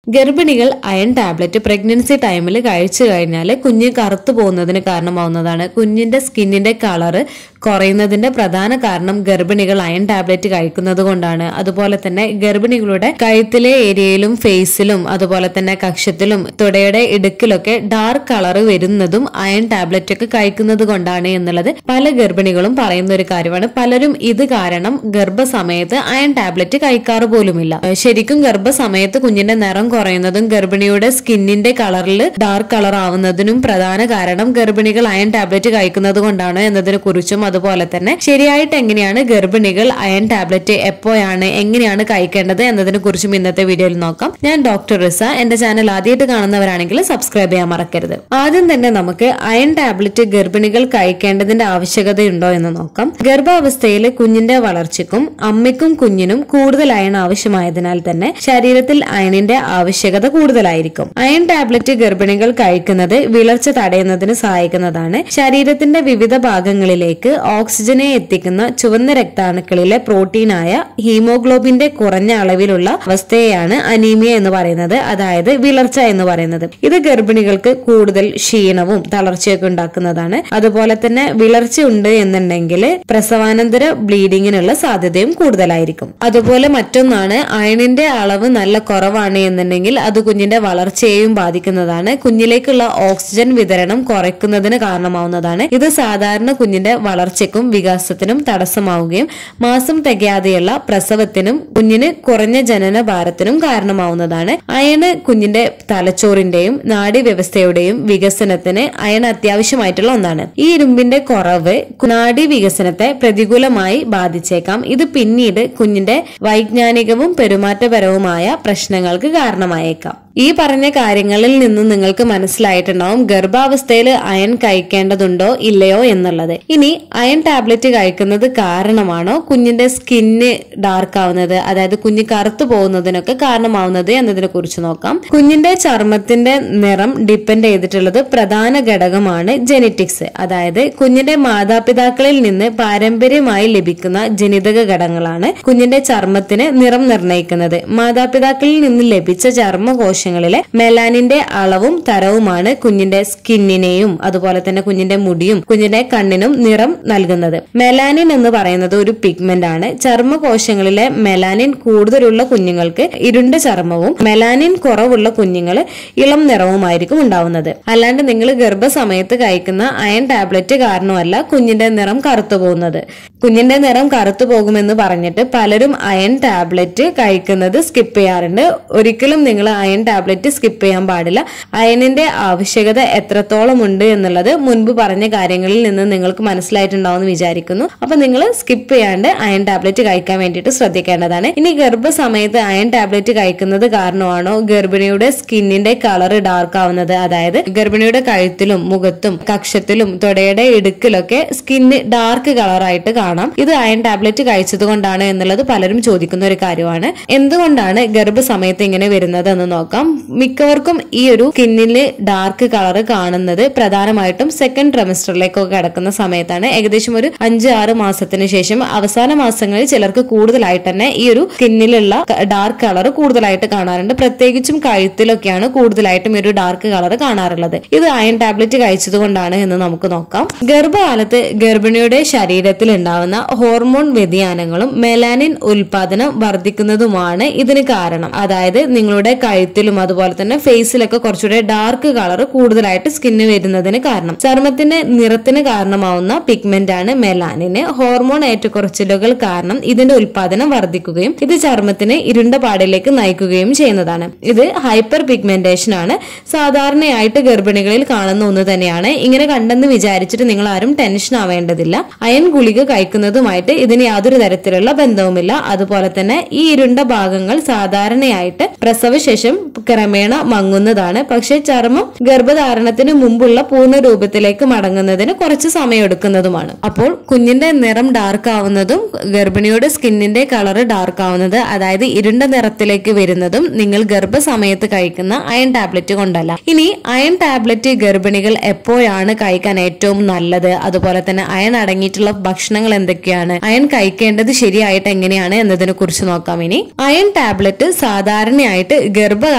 ഗർഭിണികൾ iron tablet pregnancy ടൈമിൽ കഴിച്ചു കഴിഞ്ഞാൽ കുഞ്ഞ് കറുത്തു പോകുന്നതിന് കാരണമാവുന്നതാണ് കുഞ്ഞിന്റെ സ്കിന്നിന്റെ കളറ് കുറയുന്നതിന്റെ പ്രധാന കാരണം ഗർഭിണികൾ അയൺ ടാബ്ലറ്റ് കഴിക്കുന്നത് കൊണ്ടാണ് അതുപോലെ തന്നെ ഗർഭിണികളുടെ കഴുത്തിലെ ഏരിയയിലും ഫേസിലും അതുപോലെ തന്നെ കക്ഷത്തിലും തുടയുടെ ഇടുക്കിലൊക്കെ ഡാർക്ക് കളർ വരുന്നതും അയൺ ടാബ്ലറ്റ് ഒക്കെ കഴിക്കുന്നത് കൊണ്ടാണ് എന്നുള്ളത് പല ഗർഭിണികളും പറയുന്ന ഒരു കാര്യമാണ് പലരും ഇത് കാരണം ഗർഭസമയത്ത് അയൺ ടാബ്ലറ്റ് കഴിക്കാറ് പോലുമില്ല ഏഹ് ശരിക്കും ഗർഭസമയത്ത് കുഞ്ഞിന്റെ നിറം കുറയുന്നതും ഗർഭിണിയുടെ സ്കിന്നിന്റെ കളറിൽ ഡാർക്ക് കളർ ആവുന്നതിനും പ്രധാന കാരണം ഗർഭിണികൾ അയൺ ടാബ്ലറ്റ് കഴിക്കുന്നത് കൊണ്ടാണ് എന്നതിനെ കുറിച്ചും അതുപോലെ തന്നെ ശരിയായിട്ട് എങ്ങനെയാണ് ഗർഭിണികൾ അയൺ ടാബ്ലറ്റ് എപ്പോഴാണ് എങ്ങനെയാണ് കഴിക്കേണ്ടത് എന്നതിനെ കുറിച്ചും ഇന്നത്തെ വീഡിയോയിൽ നോക്കാം ഞാൻ ഡോക്ടർ റിസ എന്റെ ചാനൽ ആദ്യമായിട്ട് കാണുന്നവരാണെങ്കിൽ സബ്സ്ക്രൈബ് ചെയ്യാൻ മറക്കരുത് ആദ്യം തന്നെ നമുക്ക് അയൺ ടാബ്ലറ്റ് ഗർഭിണികൾ കഴിക്കേണ്ടതിന്റെ ആവശ്യകതയുണ്ടോ എന്ന് നോക്കാം ഗർഭാവസ്ഥയിൽ കുഞ്ഞിന്റെ വളർച്ചയ്ക്കും അമ്മയ്ക്കും കുഞ്ഞിനും കൂടുതൽ അയൺ ആവശ്യമായതിനാൽ തന്നെ ശരീരത്തിൽ അയണിന്റെ ആവശ്യകത കൂടുതലായിരിക്കും അയൺ ടാബ്ലറ്റ് ഗർഭിണികൾ കഴിക്കുന്നത് വിളർച്ച തടയുന്നതിന് സഹായിക്കുന്നതാണ് ശരീരത്തിന്റെ വിവിധ ഭാഗങ്ങളിലേക്ക് ഓക്സിജനെ എത്തിക്കുന്ന ചുവന്ന രക്താണുക്കളിലെ പ്രോട്ടീനായ ഹീമോഗ്ലോബിന്റെ കുറഞ്ഞ അളവിലുള്ള അവസ്ഥയെയാണ് അനീമിയ എന്ന് പറയുന്നത് അതായത് വിളർച്ച എന്ന് പറയുന്നത് ഇത് ഗർഭിണികൾക്ക് കൂടുതൽ ക്ഷീണവും തളർച്ചയൊക്കെ ഉണ്ടാക്കുന്നതാണ് അതുപോലെ തന്നെ വിളർച്ച ഉണ്ട് എന്നുണ്ടെങ്കിൽ പ്രസവാനന്തര ബ്ലീഡിങ്ങിനുള്ള സാധ്യതയും കൂടുതലായിരിക്കും അതുപോലെ മറ്റൊന്നാണ് അയണിന്റെ അളവ് നല്ല കുറവാണ് എന്നുണ്ടെങ്കിൽ അത് കുഞ്ഞിന്റെ വളർച്ചയെയും ബാധിക്കുന്നതാണ് കുഞ്ഞിലേക്കുള്ള ഓക്സിജൻ വിതരണം കുറയ്ക്കുന്നതിന് കാരണമാവുന്നതാണ് ഇത് സാധാരണ കുഞ്ഞിന്റെ വളർച്ചയ്ക്കും വികാസത്തിനും തടസ്സമാവുകയും മാസം തികയാതെയുള്ള പ്രസവത്തിനും കുഞ്ഞിന് കുറഞ്ഞ ജനന ഭാരത്തിനും കാരണമാവുന്നതാണ് അയണ് കുഞ്ഞിന്റെ തലച്ചോറിന്റെയും നാഡീവ്യവസ്ഥയുടെയും വികസനത്തിന് അയൺ അത്യാവശ്യമായിട്ടുള്ള ഒന്നാണ് ഈ ഇരുമ്പിന്റെ കുറവ് നാഡീ വികസനത്തെ പ്രതികൂലമായി ബാധിച്ചേക്കാം ഇത് പിന്നീട് കുഞ്ഞിന്റെ വൈജ്ഞാനികവും പെരുമാറ്റപരവുമായ പ്രശ്നങ്ങൾക്ക് കാരണമായേക്കാം ഈ പറഞ്ഞ കാര്യങ്ങളിൽ നിന്നും നിങ്ങൾക്ക് മനസ്സിലായിട്ടുണ്ടാവും ഗർഭാവസ്ഥയിൽ അയൺ കഴിക്കേണ്ടതുണ്ടോ ഇല്ലയോ എന്നുള്ളത് ഇനി അയൺ ടാബ്ലറ്റ് കഴിക്കുന്നത് കാരണമാണോ കുഞ്ഞിന്റെ സ്കിന്ന് ഡാർക്ക് ആവുന്നത് അതായത് കുഞ്ഞ് കറുത്തു പോകുന്നതിനൊക്കെ കാരണമാവുന്നത് എന്നതിനെ കുറിച്ച് നോക്കാം കുഞ്ഞിന്റെ ചർമ്മത്തിന്റെ നിറം ഡിപ്പെൻഡ് ചെയ്തിട്ടുള്ളത് പ്രധാന ഘടകമാണ് ജെനറ്റിക്സ് അതായത് കുഞ്ഞിന്റെ മാതാപിതാക്കളിൽ നിന്ന് പാരമ്പര്യമായി ലഭിക്കുന്ന ജനിതക ഘടകങ്ങളാണ് കുഞ്ഞിന്റെ ചർമ്മത്തിന് നിറം നിർണ്ണയിക്കുന്നത് മാതാപിതാക്കളിൽ നിന്ന് ലഭിച്ച ചർമ്മകോശങ്ങളിലെ മെലാനിന്റെ അളവും തരവുമാണ് കുഞ്ഞിന്റെ സ്കിന്നിനെയും അതുപോലെ തന്നെ കുഞ്ഞിന്റെ മുടിയും കുഞ്ഞിന്റെ കണ്ണിനും നിറം നൽകുന്നത് മെലാനിൻ എന്ന് പറയുന്നത് ഒരു പിഗ്മെന്റ് ആണ് ചർമ്മകോശങ്ങളിലെ മെലാനിൻ കൂടുതലുള്ള കുഞ്ഞുങ്ങൾക്ക് ഇരുണ്ട ചർമ്മവും മെലാനിൻ കുറവുള്ള കുഞ്ഞുങ്ങൾ ഇളം നിറവുമായിരിക്കും ഉണ്ടാവുന്നത് അല്ലാണ്ട് നിങ്ങൾ ഗർഭസമയത്ത് കഴിക്കുന്ന അയൺ ടാബ്ലറ്റ് കാരണമല്ല കുഞ്ഞിന്റെ നിറം കറുത്തു പോകുന്നത് കുഞ്ഞിന്റെ നിറം കറുത്തു പോകുമെന്ന് പറഞ്ഞിട്ട് പലരും അയൺ ടാബ്ലറ്റ് കഴിക്കുന്നത് സ്കിപ്പ് ചെയ്യാറുണ്ട് ഒരിക്കലും നിങ്ങൾ അയൺ ടാബ്ലറ്റ് സ്കിപ്പ് ചെയ്യാൻ പാടില്ല അയണിന്റെ ആവശ്യകത എത്രത്തോളം ഉണ്ട് എന്നുള്ളത് മുൻപ് പറഞ്ഞ കാര്യങ്ങളിൽ നിന്ന് നിങ്ങൾക്ക് മനസ്സിലായിട്ടുണ്ടാവും എന്ന് വിചാരിക്കുന്നു അപ്പൊ നിങ്ങൾ സ്കിപ്പ് ചെയ്യാണ്ട് അയൺ ടാബ്ലറ്റ് കഴിക്കാൻ വേണ്ടിയിട്ട് ശ്രദ്ധിക്കേണ്ടതാണ് ഇനി ഗർഭസമയത്ത് അയൺ ടാബ്ലറ്റ് കഴിക്കുന്നത് കാരണമാണോ ഗർഭിണിയുടെ സ്കിന്നിന്റെ കളർ ഡാർക്ക് ആവുന്നത് അതായത് ഗർഭിണിയുടെ കഴുത്തിലും മുഖത്തും കക്ഷത്തിലും തൊടയുടെ ഇടുക്കിലൊക്കെ സ്കിന്ന് ഡാർക്ക് കളറായിട്ട് കാണാം ഇത് അയൺ ടാബ്ലറ്റ് കഴിച്ചത് കൊണ്ടാണ് എന്നുള്ളത് പലരും ചോദിക്കുന്ന ഒരു കാര്യമാണ് എന്തുകൊണ്ടാണ് ഗർഭസമയത്ത് ഇങ്ങനെ വരുന്നത് എന്ന് നോക്കാം മിക്കവർക്കും ഈ ഒരു സ്കിന്നില് ഡാർക്ക് കളർ കാണുന്നത് പ്രധാനമായിട്ടും സെക്കൻഡ് ട്രെമിസ്റ്ററിലേക്കൊക്കെ കിടക്കുന്ന സമയത്താണ് ഏകദേശം ഒരു അഞ്ച് ആറ് മാസത്തിന് ശേഷം അവസാന മാസങ്ങളിൽ ചിലർക്ക് കൂടുതലായിട്ട് തന്നെ ഈ ഒരു സ്കിന്നിലുള്ള ഡാർക്ക് കളർ കൂടുതലായിട്ട് കാണാറുണ്ട് പ്രത്യേകിച്ചും കഴുത്തിലൊക്കെയാണ് കൂടുതലായിട്ടും ഈ ഒരു ഡാർക്ക് കളർ കാണാറുള്ളത് ഇത് അയൺ ടാബ്ലറ്റ് കഴിച്ചത് കൊണ്ടാണ് എന്ന് നമുക്ക് നോക്കാം ഗർഭകാലത്ത് ഗർഭിണിയുടെ ശരീരത്തിൽ ഉണ്ടാവുന്ന ഹോർമോൺ വ്യതിയാനങ്ങളും മെലാനിൻ ഉൽപാദനം വർദ്ധിക്കുന്നതുമാണ് ഇതിന് കാരണം അതായത് നിങ്ങളുടെ കഴുത്തിലും അതുപോലെ തന്നെ ഫേസിലൊക്കെ കുറച്ചുകൂടെ ഡാർക്ക് കളർ കൂടുതലായിട്ട് സ്കിന്ന് വരുന്നതിന് കാരണം ചർമ്മത്തിന്റെ നിറത്തിന് കാരണമാവുന്ന പിഗ്മെന്റ് ആണ് മെലാനിന് ഹോർമോൺ ഏറ്റക്കുറച്ചിലുകൾ കാരണം ഇതിന്റെ ഉൽപാദനം വർദ്ധിക്കുകയും ഇത് ചർമ്മത്തിന് ഇരുണ്ട പാടിലേക്ക് നയിക്കുകയും ചെയ്യുന്നതാണ് ഇത് ഹൈപ്പർ പിഗ്മെന്റേഷൻ ആണ് സാധാരണയായിട്ട് ഗർഭിണികളിൽ കാണുന്ന ഒന്ന് തന്നെയാണ് ഇങ്ങനെ കണ്ടെന്ന് വിചാരിച്ചിട്ട് നിങ്ങൾ ആരും ടെൻഷൻ ആവേണ്ടതില്ല അയൺ ഗുളിക കഴിക്കുന്നതുമായിട്ട് ഇതിന് യാതൊരു തരത്തിലുള്ള ബന്ധവുമില്ല അതുപോലെ തന്നെ ഈ ഇരുണ്ട ഭാഗങ്ങൾ സാധാരണയായിട്ട് പ്രസവശേഷം ക്രമേണ മങ്ങുന്നതാണ് പക്ഷെ ചർമ്മം ഗർഭധാരണത്തിന് മുമ്പുള്ള പൂർണ്ണ രൂപത്തിലേക്ക് മടങ്ങുന്നതിന് കുറച്ച് സമയം എടുക്കുന്നതുമാണ് അപ്പോൾ കുഞ്ഞിന്റെ നിറം ഡാർക്ക് ആവുന്നതും ഗർഭിണിയുടെ സ്കിന്നിന്റെ കളർ ഡാർക്ക് ആവുന്നത് അതായത് ഇരുണ്ട നിറത്തിലേക്ക് വരുന്നതും നിങ്ങൾ ഗർഭസമയത്ത് കഴിക്കുന്ന അയൺ ടാബ്ലറ്റ് കൊണ്ടല്ല ഇനി അയൺ ടാബ്ലറ്റ് ഗർഭിണികൾ എപ്പോഴാണ് കഴിക്കാൻ ഏറ്റവും നല്ലത് അതുപോലെ തന്നെ അയൺ അടങ്ങിയിട്ടുള്ള ഭക്ഷണങ്ങൾ എന്തൊക്കെയാണ് അയൺ കഴിക്കേണ്ടത് ശരിയായിട്ട് എങ്ങനെയാണ് എന്നതിനെ കുറിച്ച് നോക്കാം ഇനി അയൺ ടാബ്ലറ്റ് സാധാരണയായിട്ട് ഗർഭകാല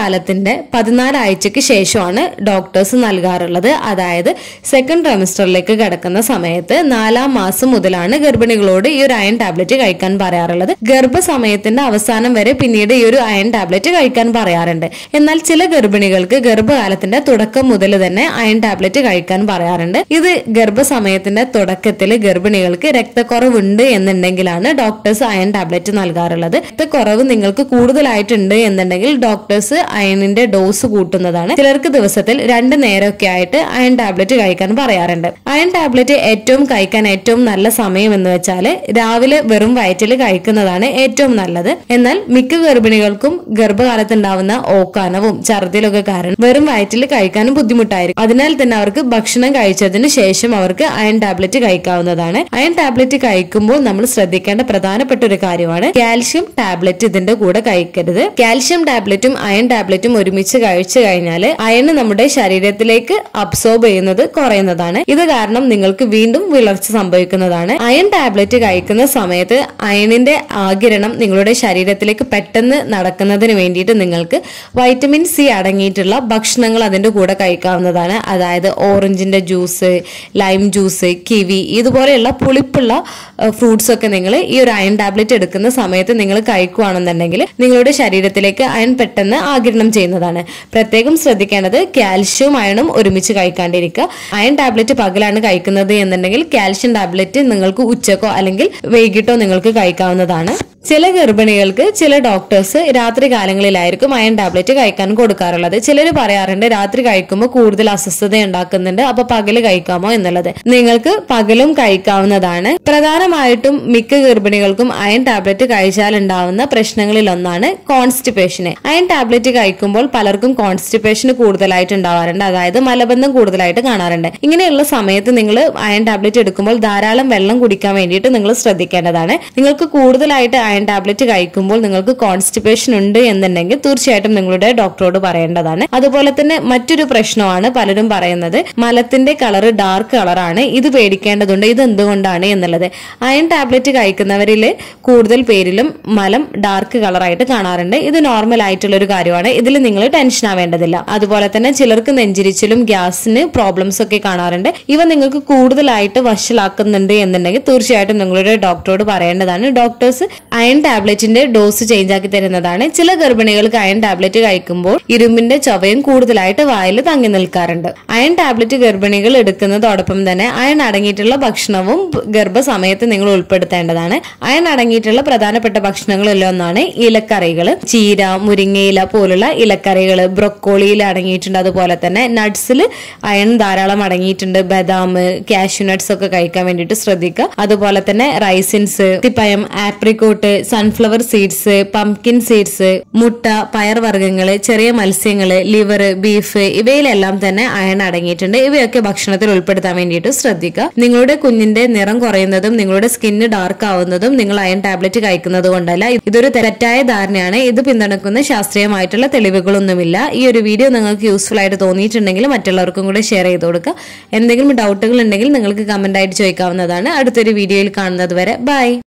ഗർഭകാലത്തിന്റെ പതിനാല് ആഴ്ചയ്ക്ക് ശേഷമാണ് ഡോക്ടേഴ്സ് നൽകാറുള്ളത് അതായത് സെക്കൻഡ് ട്രൈമിസ്റ്ററിലേക്ക് കിടക്കുന്ന സമയത്ത് നാലാം മാസം മുതലാണ് ഗർഭിണികളോട് ഈ ഒരു അയൺ ടാബ്ലറ്റ് കഴിക്കാൻ പറയാറുള്ളത് ഗർഭസമയത്തിന്റെ അവസാനം വരെ പിന്നീട് ഈ ഒരു അയൺ ടാബ്ലറ്റ് കഴിക്കാൻ പറയാറുണ്ട് എന്നാൽ ചില ഗർഭിണികൾക്ക് ഗർഭകാലത്തിന്റെ തുടക്കം മുതൽ തന്നെ അയൺ ടാബ്ലറ്റ് കഴിക്കാൻ പറയാറുണ്ട് ഇത് ഗർഭസമയത്തിന്റെ തുടക്കത്തിൽ ഗർഭിണികൾക്ക് രക്തക്കുറവുണ്ട് എന്നുണ്ടെങ്കിലാണ് ഡോക്ടേഴ്സ് അയൺ ടാബ്ലറ്റ് നൽകാറുള്ളത് രക്തക്കുറവ് നിങ്ങൾക്ക് കൂടുതലായിട്ടുണ്ട് എന്നുണ്ടെങ്കിൽ ഡോക്ടേഴ്സ് അയണിന്റെ ഡോസ് കൂട്ടുന്നതാണ് ചിലർക്ക് ദിവസത്തിൽ രണ്ട് നേരമൊക്കെ ആയിട്ട് അയൺ ടാബ്ലറ്റ് കഴിക്കാൻ പറയാറുണ്ട് അയൺ ടാബ്ലറ്റ് ഏറ്റവും കഴിക്കാൻ ഏറ്റവും നല്ല സമയം എന്ന് വെച്ചാൽ രാവിലെ വെറും വയറ്റിൽ കഴിക്കുന്നതാണ് ഏറ്റവും നല്ലത് എന്നാൽ മിക്ക ഗർഭിണികൾക്കും ഗർഭകാലത്തുണ്ടാവുന്ന ഓക്കാനവും ഛർദിലൊക്കെ കാരണം വെറും വയറ്റിൽ കഴിക്കാനും ബുദ്ധിമുട്ടായിരിക്കും അതിനാൽ തന്നെ അവർക്ക് ഭക്ഷണം കഴിച്ചതിന് ശേഷം അവർക്ക് അയൺ ടാബ്ലറ്റ് കഴിക്കാവുന്നതാണ് അയൺ ടാബ്ലറ്റ് കഴിക്കുമ്പോൾ നമ്മൾ ശ്രദ്ധിക്കേണ്ട പ്രധാനപ്പെട്ട ഒരു കാര്യമാണ് കാൽഷ്യം ടാബ്ലറ്റ് ഇതിന്റെ കൂടെ കഴിക്കരുത് കാൽഷ്യം ടാബ്ലറ്റും അയൺ ടാബ്ലറ്റും ഒരുമിച്ച് കഴിച്ചു കഴിഞ്ഞാൽ അയണ് നമ്മുടെ ശരീരത്തിലേക്ക് അബ്സോർബ് ചെയ്യുന്നത് കുറയുന്നതാണ് ഇത് കാരണം നിങ്ങൾക്ക് വീണ്ടും വിളർച്ച സംഭവിക്കുന്നതാണ് അയൺ ടാബ്ലറ്റ് കഴിക്കുന്ന സമയത്ത് അയണിന്റെ ആകിരണം നിങ്ങളുടെ ശരീരത്തിലേക്ക് പെട്ടെന്ന് നടക്കുന്നതിന് വേണ്ടിയിട്ട് നിങ്ങൾക്ക് വൈറ്റമിൻ സി അടങ്ങിയിട്ടുള്ള ഭക്ഷണങ്ങൾ അതിന്റെ കൂടെ കഴിക്കാവുന്നതാണ് അതായത് ഓറഞ്ചിന്റെ ജ്യൂസ് ലൈം ജ്യൂസ് കിവി ഇതുപോലെയുള്ള പുളിപ്പുള്ള ഫ്രൂട്ട്സ് ഒക്കെ നിങ്ങൾ ഈ ഒരു അയൺ ടാബ്ലറ്റ് എടുക്കുന്ന സമയത്ത് നിങ്ങൾ കഴിക്കുകയാണെന്നുണ്ടെങ്കിൽ നിങ്ങളുടെ ശരീരത്തിലേക്ക് അയൺ പെട്ടെന്ന് ആകിരണം ചെയ്യുന്നതാണ് പ്രത്യേകം ശ്രദ്ധിക്കേണ്ടത് കാൽഷ്യവും അയണും ഒരുമിച്ച് കഴിക്കാണ്ടിരിക്കുക അയൺ ടാബ്ലറ്റ് പകലാണ് കഴിക്കുന്നത് എന്നുണ്ടെങ്കിൽ കാൽഷ്യം ടാബ്ലറ്റ് നിങ്ങൾക്ക് ഉച്ചക്കോ അല്ലെങ്കിൽ വൈകിട്ടോ നിങ്ങൾക്ക് കഴിക്കാവുന്നതാണ് ചില ഗർഭിണികൾക്ക് ചില ഡോക്ടേഴ്സ് രാത്രി കാലങ്ങളിലായിരിക്കും അയൺ ടാബ്ലറ്റ് കഴിക്കാൻ കൊടുക്കാറുള്ളത് ചിലർ പറയാറുണ്ട് രാത്രി കഴിക്കുമ്പോൾ കൂടുതൽ അസ്വസ്ഥത ഉണ്ടാക്കുന്നുണ്ട് അപ്പൊ പകല് കഴിക്കാമോ എന്നുള്ളത് നിങ്ങൾക്ക് പകലും കഴിക്കാവുന്നതാണ് പ്രധാനമായിട്ടും മിക്ക ഗർഭിണികൾക്കും അയൺ ടാബ്ലറ്റ് കഴിച്ചാൽ ഉണ്ടാവുന്ന പ്രശ്നങ്ങളിൽ ഒന്നാണ് കോൺസ്റ്റിപ്പേഷന് അയൺ ടാബ്ലറ്റ് കഴിക്കുമ്പോൾ പലർക്കും കോൺസ്റ്റിപ്പേഷൻ കൂടുതലായിട്ട് ഉണ്ടാവാറുണ്ട് അതായത് മലബന്ധം കൂടുതലായിട്ട് കാണാറുണ്ട് ഇങ്ങനെയുള്ള സമയത്ത് നിങ്ങൾ അയൺ ടാബ്ലറ്റ് എടുക്കുമ്പോൾ ധാരാളം വെള്ളം കുടിക്കാൻ വേണ്ടിയിട്ട് നിങ്ങൾ ശ്രദ്ധിക്കേണ്ടതാണ് നിങ്ങൾക്ക് കൂടുതലായിട്ട് അയൺ ടാബ്ലറ്റ് കഴിക്കുമ്പോൾ നിങ്ങൾക്ക് കോൺസ്റ്റിപ്പേഷൻ ഉണ്ട് എന്നുണ്ടെങ്കിൽ തീർച്ചയായിട്ടും നിങ്ങളുടെ ഡോക്ടറോട് പറയേണ്ടതാണ് അതുപോലെ തന്നെ മറ്റൊരു പ്രശ്നമാണ് പലരും പറയുന്നത് മലത്തിന്റെ കളർ ഡാർക്ക് കളറാണ് ഇത് പേടിക്കേണ്ടതുണ്ട് ഇത് എന്തുകൊണ്ടാണ് എന്നുള്ളത് അയൺ ടാബ്ലറ്റ് കഴിക്കുന്നവരിൽ കൂടുതൽ പേരിലും മലം ഡാർക്ക് കളറായിട്ട് കാണാറുണ്ട് ഇത് നോർമൽ ആയിട്ടുള്ള ഒരു കാര്യമാണ് ഇതിൽ നിങ്ങൾ ടെൻഷൻ ആവേണ്ടതില്ല അതുപോലെ തന്നെ ചിലർക്ക് നെഞ്ചിരിച്ചിലും ഗ്യാസിന് പ്രോബ്ലംസ് ഒക്കെ കാണാറുണ്ട് ഇവ നിങ്ങൾക്ക് കൂടുതലായിട്ട് വഷളാക്കുന്നുണ്ട് എന്നുണ്ടെങ്കിൽ തീർച്ചയായിട്ടും നിങ്ങളുടെ ഡോക്ടറോട് പറയേണ്ടതാണ് ഡോക്ടേഴ്സ് അയൺ ടാബ്ലറ്റിന്റെ ഡോസ് ചേഞ്ച് ആക്കി തരുന്നതാണ് ചില ഗർഭിണികൾക്ക് അയൺ ടാബ്ലറ്റ് കഴിക്കുമ്പോൾ ഇരുമ്പിന്റെ ചൊവയും കൂടുതലായിട്ട് വായിൽ തങ്ങി നിൽക്കാറുണ്ട് അയൺ ടാബ്ലറ്റ് ഗർഭിണികൾ എടുക്കുന്നതോടൊപ്പം തന്നെ അയൺ അടങ്ങിയിട്ടുള്ള ഭക്ഷണവും ഗർഭസമയത്ത് നിങ്ങൾ ഉൾപ്പെടുത്തേണ്ടതാണ് അയൺ അടങ്ങിയിട്ടുള്ള പ്രധാനപ്പെട്ട ഭക്ഷണങ്ങളിൽ ഒന്നാണ് ഇലക്കറികൾ ചീര മുരിങ്ങയില പോലുള്ള ഇലക്കറികൾ ബ്രൊക്കോളിയിൽ അടങ്ങിയിട്ടുണ്ട് അതുപോലെ തന്നെ നട്ട്സിൽ അയൺ ധാരാളം അടങ്ങിയിട്ടുണ്ട് ബദാം കാഷ്യൂ നട്ട്സ് ഒക്കെ കഴിക്കാൻ വേണ്ടിയിട്ട് ശ്രദ്ധിക്കുക അതുപോലെ തന്നെ റൈസിൻസ് തിപ്പയം apricot sunflower seeds pumpkin seeds മുട്ട പയർവർഗ്ഗങ്ങള് ചെറിയ മത്സ്യങ്ങള് ലിവർ ബീഫ് ഇവയിലെല്ലാം തന്നെ അയൺ അടങ്ങിയിട്ടുണ്ട് ഇവയൊക്കെ ഭക്ഷണത്തിൽ ഉൾപ്പെടുത്താൻ വേണ്ടിയിട്ട് ശ്രദ്ധിക്കുക നിങ്ങളുടെ കുഞ്ഞിന്റെ നിറം കുറയുന്നതും നിങ്ങളുടെ സ്കിന്ന് ഡാർക്ക് ആവുന്നതും നിങ്ങൾ അയൺ ടാബ്ലറ്റ് കഴിക്കുന്നത് കൊണ്ടല്ല ഇതൊരു തെറ്റായ ധാരണയാണ് ഇത് പിന്തുണക്കുന്ന ശാസ്ത്രീയമായിട്ടുള്ള തെളിവുകളൊന്നുമില്ല ഈ ഒരു വീഡിയോ നിങ്ങൾക്ക് യൂസ്ഫുൾ ആയിട്ട് തോന്നിയിട്ടുണ്ടെങ്കിൽ മറ്റുള്ളവർക്കും കൂടെ ഷെയർ ചെയ്ത് കൊടുക്കുക എന്തെങ്കിലും ഡൗട്ടുകൾ ഉണ്ടെങ്കിൽ നിങ്ങൾക്ക് കമന്റ് ആയിട്ട് ചോദിക്കാവുന്നതാണ് അടുത്തൊരു വീഡിയോയിൽ കാണുന്നത് വരെ ബൈ